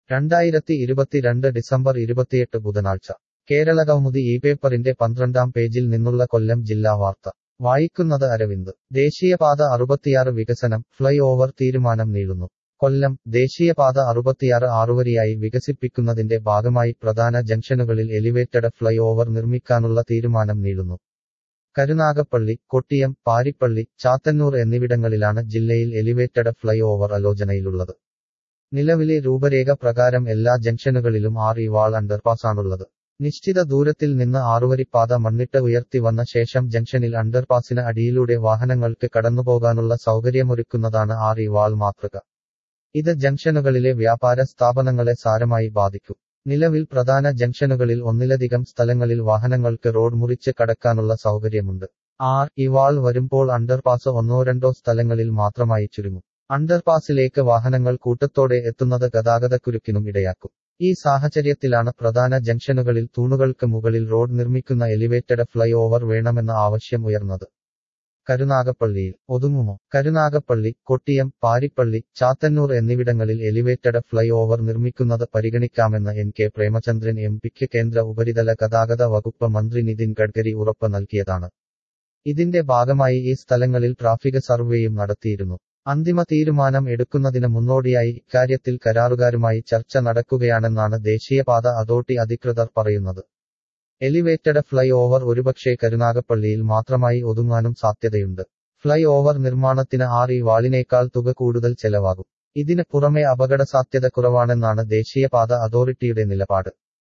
രണ്ടായിരത്തി ഇരുപത്തിരണ്ട് ഡിസംബർ ഇരുപത്തിയെട്ട് ബുധനാഴ്ച കേരളകൗമുദി ഈ പേപ്പറിന്റെ പന്ത്രണ്ടാം പേജിൽ നിന്നുള്ള കൊല്ലം ജില്ലാ വാർത്ത വായിക്കുന്നത് അരവിന്ദ് ദേശീയപാത അറുപത്തിയാറ് വികസനം ഫ്ലൈ ഓവർ തീരുമാനം നീളുന്നു കൊല്ലം ദേശീയപാത അറുപത്തിയാറ് ആറുവരിയായി വികസിപ്പിക്കുന്നതിന്റെ ഭാഗമായി പ്രധാന ജംഗ്ഷനുകളിൽ എലിവേറ്റഡ് ഫ്ലൈ ഓവർ നിർമ്മിക്കാനുള്ള തീരുമാനം നീളുന്നു കരുനാഗപ്പള്ളി കൊട്ടിയം പാരിപ്പള്ളി ചാത്തന്നൂർ എന്നിവിടങ്ങളിലാണ് ജില്ലയിൽ എലിവേറ്റഡ് ഫ്ലൈ ഓവർ ആലോചനയിലുള്ളത് നിലവിലെ രൂപരേഖ പ്രകാരം എല്ലാ ജംഗ്ഷനുകളിലും ആറ് ഇവാൾ അണ്ടർപാസാണുള്ളത് നിശ്ചിത ദൂരത്തിൽ നിന്ന് ആറുവരിപ്പാത മണ്ണിട്ട് ഉയർത്തി വന്ന ശേഷം ജംഗ്ഷനിൽ അണ്ടർപാസിന് അടിയിലൂടെ വാഹനങ്ങൾക്ക് കടന്നുപോകാനുള്ള സൗകര്യമൊരുക്കുന്നതാണ് ആറ് ഇവാൾ മാതൃക ഇത് ജംഗ്ഷനുകളിലെ വ്യാപാര സ്ഥാപനങ്ങളെ സാരമായി ബാധിക്കും നിലവിൽ പ്രധാന ജംഗ്ഷനുകളിൽ ഒന്നിലധികം സ്ഥലങ്ങളിൽ വാഹനങ്ങൾക്ക് റോഡ് മുറിച്ച് കടക്കാനുള്ള സൗകര്യമുണ്ട് ആർ ഇവാൾ വരുമ്പോൾ അണ്ടർപാസ് ഒന്നോ രണ്ടോ സ്ഥലങ്ങളിൽ മാത്രമായി ചുരുങ്ങും അണ്ടർപാസിലേക്ക് വാഹനങ്ങൾ കൂട്ടത്തോടെ എത്തുന്നത് ഗതാഗതക്കുരുക്കിനും ഇടയാക്കും ഈ സാഹചര്യത്തിലാണ് പ്രധാന ജംഗ്ഷനുകളിൽ തൂണുകൾക്ക് മുകളിൽ റോഡ് നിർമ്മിക്കുന്ന എലിവേറ്റഡ് ഫ്ലൈ ഓവർ വേണമെന്ന ആവശ്യം ഉയർന്നത് കരുനാഗപ്പള്ളിയിൽ ഒതുങ്ങുമോ കരുനാഗപ്പള്ളി കൊട്ടിയം പാരിപ്പള്ളി ചാത്തന്നൂർ എന്നിവിടങ്ങളിൽ എലിവേറ്റഡ് ഫ്ലൈ ഓവർ നിർമ്മിക്കുന്നത് പരിഗണിക്കാമെന്ന് എൻ കെ പ്രേമചന്ദ്രൻ എം പിക്ക് കേന്ദ്ര ഉപരിതല ഗതാഗത വകുപ്പ് മന്ത്രി നിതിൻ ഗഡ്കരി ഉറപ്പ് നൽകിയതാണ് ഇതിന്റെ ഭാഗമായി ഈ സ്ഥലങ്ങളിൽ ട്രാഫിക് സർവേയും നടത്തിയിരുന്നു അന്തിമ തീരുമാനം എടുക്കുന്നതിന് മുന്നോടിയായി ഇക്കാര്യത്തിൽ കരാറുകാരുമായി ചർച്ച നടക്കുകയാണെന്നാണ് ദേശീയപാത അതോറിറ്റി അധികൃതർ പറയുന്നത് എലിവേറ്റഡ് ഫ്ലൈ ഓവർ ഒരുപക്ഷേ കരുനാഗപ്പള്ളിയിൽ മാത്രമായി ഒതുങ്ങാനും സാധ്യതയുണ്ട് ഫ്ലൈ ഓവർ നിർമ്മാണത്തിന് ആറ് ഈ വാളിനേക്കാൾ തുക കൂടുതൽ ചെലവാകും ഇതിന് പുറമെ അപകട സാധ്യത കുറവാണെന്നാണ് ദേശീയപാത അതോറിറ്റിയുടെ നിലപാട്